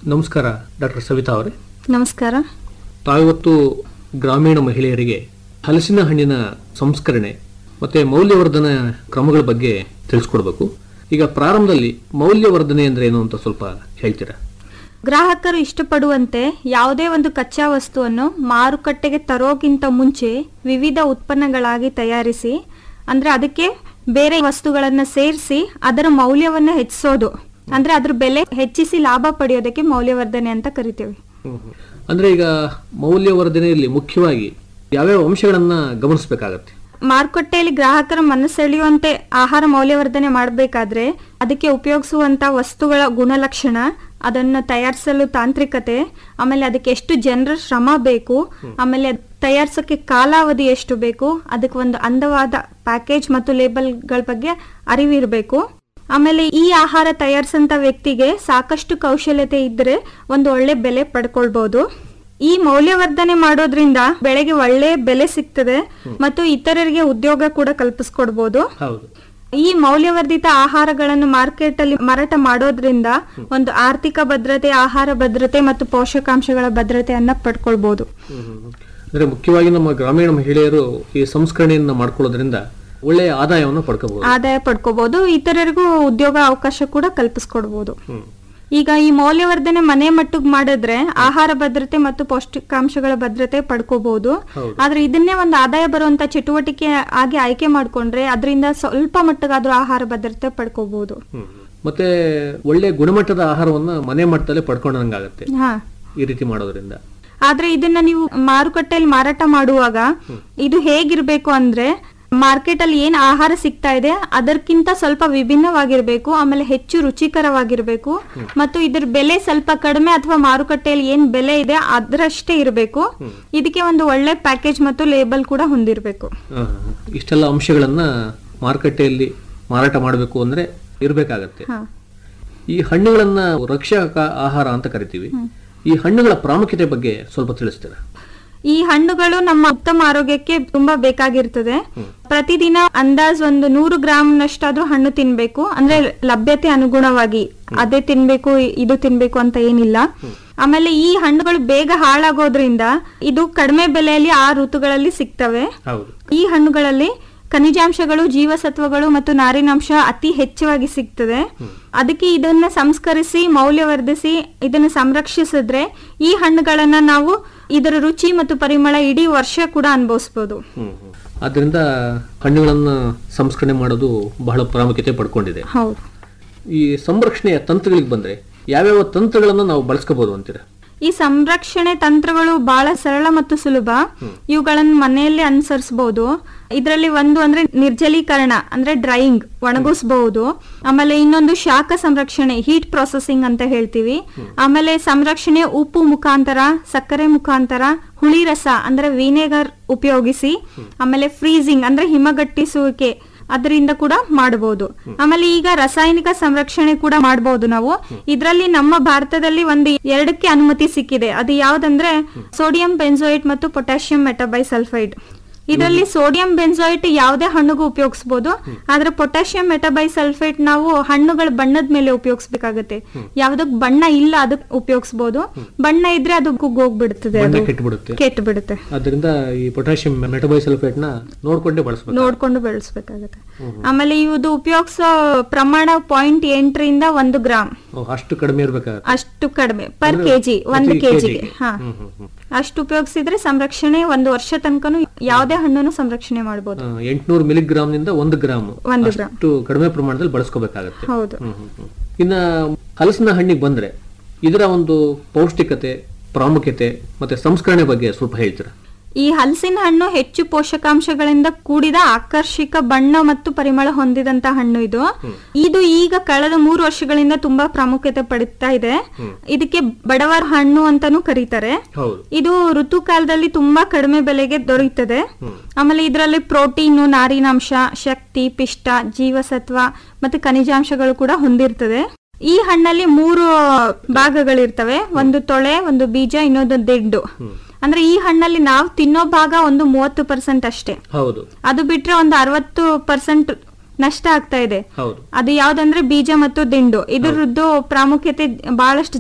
ನಮಸ್ಕಾರ ಡಾಕ್ಟರ್ ಸವಿತಾ ಅವರೇ ನಮಸ್ಕಾರ ತಾವಿವತ್ತು ಗ್ರಾಮೀಣ ಮಹಿಳೆಯರಿಗೆ ಹಲಸಿನ ಹಣ್ಣಿನ ಸಂಸ್ಕರಣೆ ಮತ್ತೆ ಮೌಲ್ಯವರ್ಧನ ಕ್ರಮಗಳ ಬಗ್ಗೆ ತಿಳಿಸ್ಕೊಡ್ಬೇಕು ಈಗ ಪ್ರಾರಂಭದಲ್ಲಿ ಮೌಲ್ಯವರ್ಧನೆ ಅಂದ್ರೆ ಏನು ಅಂತ ಸ್ವಲ್ಪ ಹೇಳ್ತೀರಾ ಗ್ರಾಹಕರು ಇಷ್ಟಪಡುವಂತೆ ಯಾವುದೇ ಒಂದು ಕಚ್ಚಾ ವಸ್ತುವನ್ನು ಮಾರುಕಟ್ಟೆಗೆ ತರೋಕ್ಕಿಂತ ಮುಂಚೆ ವಿವಿಧ ಉತ್ಪನ್ನಗಳಾಗಿ ತಯಾರಿಸಿ ಅಂದ್ರೆ ಅದಕ್ಕೆ ಬೇರೆ ವಸ್ತುಗಳನ್ನು ಸೇರಿಸಿ ಅದರ ಮೌಲ್ಯವನ್ನು ಹೆಚ್ಚಿಸೋದು ಅಂದ್ರೆ ಅದ್ರ ಬೆಲೆ ಹೆಚ್ಚಿಸಿ ಲಾಭ ಪಡೆಯೋದಕ್ಕೆ ಮೌಲ್ಯವರ್ಧನೆ ಅಂತ ಕರಿತೀವಿ ಅಂದ್ರೆ ಈಗ ಮೌಲ್ಯವರ್ಧನೆಯಲ್ಲಿ ಮುಖ್ಯವಾಗಿ ಯಾವ್ಯಾವ ಅಂಶಗಳನ್ನ ಗಮನಿಸಬೇಕಾಗತ್ತೆ ಮಾರುಕಟ್ಟೆಯಲ್ಲಿ ಗ್ರಾಹಕರ ಮನಸೆಳೆಯುವಂತೆ ಆಹಾರ ಮೌಲ್ಯವರ್ಧನೆ ಮಾಡಬೇಕಾದ್ರೆ ಅದಕ್ಕೆ ಉಪಯೋಗಿಸುವಂತ ವಸ್ತುಗಳ ಗುಣಲಕ್ಷಣ ಅದನ್ನು ತಯಾರಿಸಲು ತಾಂತ್ರಿಕತೆ ಆಮೇಲೆ ಅದಕ್ಕೆ ಎಷ್ಟು ಜನರ ಶ್ರಮ ಬೇಕು ಆಮೇಲೆ ಅದ್ ತಯಾರಿಸೋಕೆ ಕಾಲಾವಧಿ ಎಷ್ಟು ಬೇಕು ಅದಕ್ಕೆ ಒಂದು ಅಂದವಾದ ಪ್ಯಾಕೇಜ್ ಮತ್ತು ಲೇಬಲ್ಗಳ ಬಗ್ಗೆ ಅರಿವಿರಬೇಕು ಆಮೇಲೆ ಈ ಆಹಾರ ತಯಾರಿಸಂತ ವ್ಯಕ್ತಿಗೆ ಸಾಕಷ್ಟು ಕೌಶಲ್ಯತೆ ಇದ್ರೆ ಒಂದು ಒಳ್ಳೆ ಬೆಲೆ ಪಡ್ಕೊಳ್ಬಹುದು ಈ ಮೌಲ್ಯವರ್ಧನೆ ಮಾಡೋದ್ರಿಂದ ಬೆಳೆಗೆ ಒಳ್ಳೆ ಬೆಲೆ ಸಿಗ್ತದೆ ಮತ್ತು ಇತರರಿಗೆ ಉದ್ಯೋಗ ಕೂಡ ಕಲ್ಪಿಸ್ಕೊಡ್ಬೋದು ಹೌದು ಈ ಮೌಲ್ಯವರ್ಧಿತ ಆಹಾರಗಳನ್ನು ಮಾರ್ಕೆಟ್ ಅಲ್ಲಿ ಮಾರಾಟ ಮಾಡೋದ್ರಿಂದ ಒಂದು ಆರ್ಥಿಕ ಭದ್ರತೆ ಆಹಾರ ಭದ್ರತೆ ಮತ್ತು ಪೋಷಕಾಂಶಗಳ ಭದ್ರತೆಯನ್ನ ಪಡ್ಕೊಳ್ಬಹುದು ಅಂದ್ರೆ ಮುಖ್ಯವಾಗಿ ನಮ್ಮ ಗ್ರಾಮೀಣ ಮಹಿಳೆಯರು ಈ ಸಂಸ್ಕರಣೆಯನ್ನ ಮಾಡ್ಕೊಳ್ಳೋದ್ರಿಂದ ಒಳ್ಳೆಯ ಆದಾಯವನ್ನು ಪಡ್ಕೋಬಹುದು ಆದಾಯ ಪಡ್ಕೋಬಹುದು ಇತರರಿಗೂ ಉದ್ಯೋಗ ಅವಕಾಶ ಕೂಡ ಕಲ್ಪಿಸ್ಕೊಡ್ಬೋದು ಈಗ ಈ ಮೌಲ್ಯವರ್ಧನೆ ಮನೆ ಮಟ್ಟಿಗೆ ಮಾಡಿದ್ರೆ ಆಹಾರ ಭದ್ರತೆ ಮತ್ತು ಪೌಷ್ಟಿಕಾಂಶಗಳ ಭದ್ರತೆ ಪಡ್ಕೋಬಹುದು ಹೌದು. ಆದ್ರೆ ಇದನ್ನೇ ಒಂದು ಆದಾಯ ಬರುವಂತ ಚಟುವಟಿಕೆ ಆಗಿ ಆಯ್ಕೆ ಮಾಡ್ಕೊಂಡ್ರೆ ಅದರಿಂದ ಸ್ವಲ್ಪ ಮಟ್ಟಗಾದ್ರೂ ಆಹಾರ ಭದ್ರತೆ ಪಡ್ಕೋಬಹುದು ಮತ್ತೆ ಒಳ್ಳೆ ಗುಣಮಟ್ಟದ ಆಹಾರವನ್ನ ಮನೆ ಮಟ್ಟದಲ್ಲೇ ಪಡ್ಕೊಂಡಂಗಾಗತ್ತೆ ಹಾ ಈ ರೀತಿ ಮಾಡೋದ್ರಿಂದ ಆದ್ರೆ ಇದನ್ನ ನೀವು ಮಾರುಕಟ್ಟೆಯಲ್ಲಿ ಮಾರಾಟ ಮಾಡುವಾಗ ಇದು ಹೇಗಿರ್ಬೇಕು ಅಂದ್ರೆ ಮಾರ್ಕೆಟ್ ಅಲ್ಲಿ ಏನ್ ಆಹಾರ ಸಿಗ್ತಾ ಇದೆ ಅದಕ್ಕಿಂತ ಸ್ವಲ್ಪ ವಿಭಿನ್ನವಾಗಿರ್ಬೇಕು ಆಮೇಲೆ ಹೆಚ್ಚು ರುಚಿಕರವಾಗಿರ್ಬೇಕು ಮತ್ತು ಇದ್ರ ಬೆಲೆ ಸ್ವಲ್ಪ ಕಡಿಮೆ ಅಥವಾ ಮಾರುಕಟ್ಟೆಯಲ್ಲಿ ಏನ್ ಬೆಲೆ ಇದೆ ಅದರಷ್ಟೇ ಇರಬೇಕು ಇದಕ್ಕೆ ಒಂದು ಒಳ್ಳೆ ಪ್ಯಾಕೇಜ್ ಮತ್ತು ಲೇಬಲ್ ಕೂಡ ಹೊಂದಿರಬೇಕು ಆ, ಇಷ್ಟೆಲ್ಲ ಅಂಶಗಳನ್ನ ಮಾರುಕಟ್ಟೆಯಲ್ಲಿ ಮಾರಾಟ ಮಾಡಬೇಕು ಅಂದ್ರೆ ಇರ್ಬೇಕಾಗತ್ತೆ ಹಾ ಈ ಹಣ್ಣುಗಳನ್ನ ರಕ್ಷಕ ಆಹಾರ ಅಂತ ಕರಿತೀವಿ ಈ ಹಣ್ಣುಗಳ ಪ್ರಾಮುಖ್ಯತೆ ಬಗ್ಗೆ ಸ್ವಲ್ಪ ತಿಳಿಸ್ತೀರಾ ಈ ಹಣ್ಣುಗಳು ನಮ್ಮ ಉತ್ತಮ ಆರೋಗ್ಯಕ್ಕೆ ತುಂಬಾ ಬೇಕಾಗಿರ್ತದೆ ಪ್ರತಿದಿನ ಅಂದಾಜ್ ಒಂದು ನೂರು ಗ್ರಾಮ್ ನಷ್ಟಾದ್ರೂ ಹಣ್ಣು ತಿನ್ಬೇಕು ಅಂದ್ರೆ ಲಭ್ಯತೆ ಅನುಗುಣವಾಗಿ ಅದೇ ತಿನ್ಬೇಕು ಇದು ತಿನ್ಬೇಕು ಅಂತ ಏನಿಲ್ಲ ಆಮೇಲೆ ಈ ಹಣ್ಣುಗಳು ಬೇಗ ಹಾಳಾಗೋದ್ರಿಂದ ಇದು ಕಡಿಮೆ ಬೆಲೆಯಲ್ಲಿ ಆ ಋತುಗಳಲ್ಲಿ ಸಿಗ್ತವೆ ಹೌದು ಈ ಹಣ್ಣುಗಳಲ್ಲಿ ಖನಿಜಾಂಶಗಳು ಜೀವಸತ್ವಗಳು ಮತ್ತು ನಾರಿನಾಂಶ ಅತಿ ಹೆಚ್ಚವಾಗಿ ಸಿಗ್ತದೆ ಅದಕ್ಕೆ ಇದನ್ನ ಸಂಸ್ಕರಿಸಿ ಮೌಲ್ಯವರ್ಧಿಸಿ ಇದನ್ನ ಸಂರಕ್ಷಿಸಿದ್ರೆ ಈ ಹಣ್ಣುಗಳನ್ನ ನಾವು ಇದರ ರುಚಿ ಮತ್ತು ಪರಿಮಳ ಇಡೀ ವರ್ಷ ಕೂಡ ಅನುಭವಿಸಬಹುದು ಆದ್ರಿಂದ ಹಣ್ಣುಗಳನ್ನ ಸಂಸ್ಕರಣೆ ಮಾಡೋದು ಬಹಳ ಪ್ರಾಮುಖ್ಯತೆ ಪಡ್ಕೊಂಡಿದೆ ಹೌದು ಈ ಸಂರಕ್ಷಣೆಯ ತಂತ್ರಗಳಿಗೆ ಬಂದ್ರೆ ಯಾವ್ಯಾವ ತಂತ್ರಗಳನ್ನ ನಾವು ಬಳಸ್ಕೋಬಹುದು ಅಂತೀರಾ ಈ ಸಂರಕ್ಷಣೆ ತಂತ್ರಗಳು ಬಹಳ ಸರಳ ಮತ್ತು ಸುಲಭ ಇವುಗಳನ್ನು ಮನೆಯಲ್ಲೇ ಅನುಸರಿಸಬಹುದು ಇದರಲ್ಲಿ ಒಂದು ಅಂದ್ರೆ ನಿರ್ಜಲೀಕರಣ ಅಂದ್ರೆ ಡ್ರೈಯಿಂಗ್ ಒಣಗಿಸಬಹುದು ಆಮೇಲೆ ಇನ್ನೊಂದು ಶಾಖ ಸಂರಕ್ಷಣೆ ಹೀಟ್ ಪ್ರೊಸೆಸಿಂಗ್ ಅಂತ ಹೇಳ್ತೀವಿ ಆಮೇಲೆ ಸಂರಕ್ಷಣೆ ಉಪ್ಪು ಮುಖಾಂತರ ಸಕ್ಕರೆ ಮುಖಾಂತರ ಹುಳಿ ರಸ ಅಂದ್ರೆ ವಿನೆಗರ್ ಉಪಯೋಗಿಸಿ ಆಮೇಲೆ ಫ್ರೀಸಿಂಗ್ ಅಂದ್ರೆ ಹಿಮಗಟ್ಟಿಸುವಿಕೆ ಅದರಿಂದ ಕೂಡ ಮಾಡಬಹುದು ಆಮೇಲೆ ಈಗ ರಾಸಾಯನಿಕ ಸಂರಕ್ಷಣೆ ಕೂಡ ಮಾಡಬಹುದು ನಾವು ಇದರಲ್ಲಿ ನಮ್ಮ ಭಾರತದಲ್ಲಿ ಒಂದು ಎರಡಕ್ಕೆ ಅನುಮತಿ ಸಿಕ್ಕಿದೆ ಅದು ಯಾವ್ದಂದ್ರೆ ಸೋಡಿಯಂ ಬೆನ್ಸೋಯಿಟ್ ಮತ್ತು ಪೊಟ್ಯಾಷಿಯಂ ಮೆಟಬೈಸಲ್ಫೈಡ್ ಇದರಲ್ಲಿ ಸೋಡಿಯಂ ಬೆನ್ಸೋಯಿಟ್ ಯಾವುದೇ ಹಣ್ಣಿಗೂ ಉಪಯೋಗಿಸಬಹುದು ಆದ್ರೆ ಪೊಟ್ಯಾಷಿಯಂ ಮೆಟಬೈಸಲ್ಫೇಟ್ ನಾವು ಹಣ್ಣುಗಳ ಬಣ್ಣದ ಮೇಲೆ ಉಪಯೋಗಿಸ್ಬೇಕಾಗತ್ತೆ ಯಾವ್ದಕ್ ಬಣ್ಣ ಇಲ್ಲ ಅದಕ್ಕೆ ಉಪಯೋಗಿಸಬಹುದು ಬಣ್ಣ ಇದ್ರೆ ಅದು ಕುಗ್ಗೋಗ್ಬಿಡ್ತದೆ ಬಣ್ಣ ಅದು ಕೆಟ್ಟುಬಿಡುತ್ತೆ ಕೆಟ್ಟು ಬಿಡುತ್ತೆ ಅದರಿಂದ ಈ ಪೊಟ್ಯಾಷಿಯಂ ಮೆಟಬೈಸಲ್ಫೇಟ್ ನ ನೋಡ್ಕೊಂಡೇ ಬಳಸಬೇಕು ನೋಡ್ಕೊಂಡು ಬೆಳೆಸ್ಬೇಕಾಗತ್ತೆ ಆಮೇಲೆ ಇದು ಉಪಯೋಗಿಸೋ ಪ್ರಮಾಣ ಪಾಯಿಂಟ್ ಎಂಟರಿಂದ ಒಂದು ಗ್ರಾಮ್ ಅಷ್ಟು ಕಡಿಮೆ ಇರ್ಬೇಕಾಗತ್ತೆ ಅಷ್ಟು ಕಡಿಮೆ ಪರ್ ಅಂದ್ರೆ ಕೆಜಿ ಒಂದು ಪ್ರತಿ ಕೆಜಿಗೆ kg ಗೆ. ಹಾ ಹ್ಮ್, ಹ್ಮ್, ಹ್ಮ್. ಅಷ್ಟು ಉಪಯೋಗಿಸಿದ್ರೆ ಸಂರಕ್ಷಣೆ ಒಂದು ವರ್ಷ ತನಕನು ಯಾವುದೇ ಹಣ್ಣನ್ನು ಸಂರಕ್ಷಣೆ ಮಾಡಬಹುದು ಆ, ಎಂಟ್ನೂರು ಮಿಲಿಗ್ರಾಮ್ ನಿಂದ ಒಂದು ಗ್ರಾಮ್ ಒಂದು ಗ್ರಾಮ್ ಅಷ್ಟು ಕಡಿಮೆ ಪ್ರಮಾಣದಲ್ಲಿ ಬಳಸ್ಕೋಬೇಕಾಗತ್ತೆ ಹೌದು ಹ್ಮ್, ಹ್ಮ್, ಹ್ಮ್. ಇನ್ನ ಹಲಸಿನ ಹಣ್ಣಿಗೆ ಬಂದ್ರೆ ಇದರ ಒಂದು ಪೌಷ್ಟಿಕತೆ ಪ್ರಾಮುಖ್ಯತೆ ಮತ್ತೆ ಸಂಸ್ಕರಣೆ ಬಗ್ಗೆ ಸ್ವಲ್ಪ ಹೇಳ್ತೀರಾ ಈ ಹಲಸಿನ ಹಣ್ಣು ಹೆಚ್ಚು ಪೋಷಕಾಂಶಗಳಿಂದ ಕೂಡಿದ ಆಕರ್ಷಕ ಬಣ್ಣ ಮತ್ತು ಪರಿಮಳ ಹೊಂದಿದಂತ ಹಣ್ಣು ಇದು ಇದು ಈಗ ಕಳೆದ ಮೂರು ವರ್ಷಗಳಿಂದ ತುಂಬಾ ಪ್ರಾಮುಖ್ಯತೆ ಪಡಿತಾ ಇದೆ ಇದಕ್ಕೆ ಬಡವರ ಹಣ್ಣು ಅಂತಾನೂ ಕರೀತಾರೆ ಹೌದು ಇದು ಋತುಕಾಲದಲ್ಲಿ ತುಂಬಾ ಕಡಿಮೆ ಬೆಲೆಗೆ ದೊರೆಯುತ್ತದೆ ಆಮೇಲೆ ಇದರಲ್ಲಿ ಪ್ರೋಟೀನು ನಾರಿನಾಂಶ ಶಕ್ತಿ ಪಿಷ್ಟ ಜೀವಸತ್ವ ಮತ್ತೆ ಖನಿಜಾಂಶಗಳು ಕೂಡ ಹೊಂದಿರ್ತದೆ ಈ ಹಣ್ಣಲ್ಲಿ ಮೂರು ಭಾಗಗಳಿರ್ತವೆ ಒಂದು ತೊಳೆ ಒಂದು ಬೀಜ ಇನ್ನೊಂದು ದಿಂಡು ಅಂದ್ರೆ ಈ ಹಣ್ಣಲ್ಲಿ ನಾವು ತಿನ್ನೋ ಭಾಗ ಒಂದು ಮೂವತ್ತು ಪರ್ಸೆಂಟ್ ಅಷ್ಟೇ ಹೌದು ಅದು ಬಿಟ್ರೆ ಒಂದು ಅರವತ್ತು ಪರ್ಸೆಂಟ್ ನಷ್ಟ ಆಗ್ತಾ ಇದೆ ಹೌದು ಅದು ಯಾವ್ದಂದ್ರೆ ಬೀಜ ಮತ್ತು ದಿಂಡು ಇದರದ್ದು ಪ್ರಾಮುಖ್ಯತೆ ಬಹಳಷ್ಟು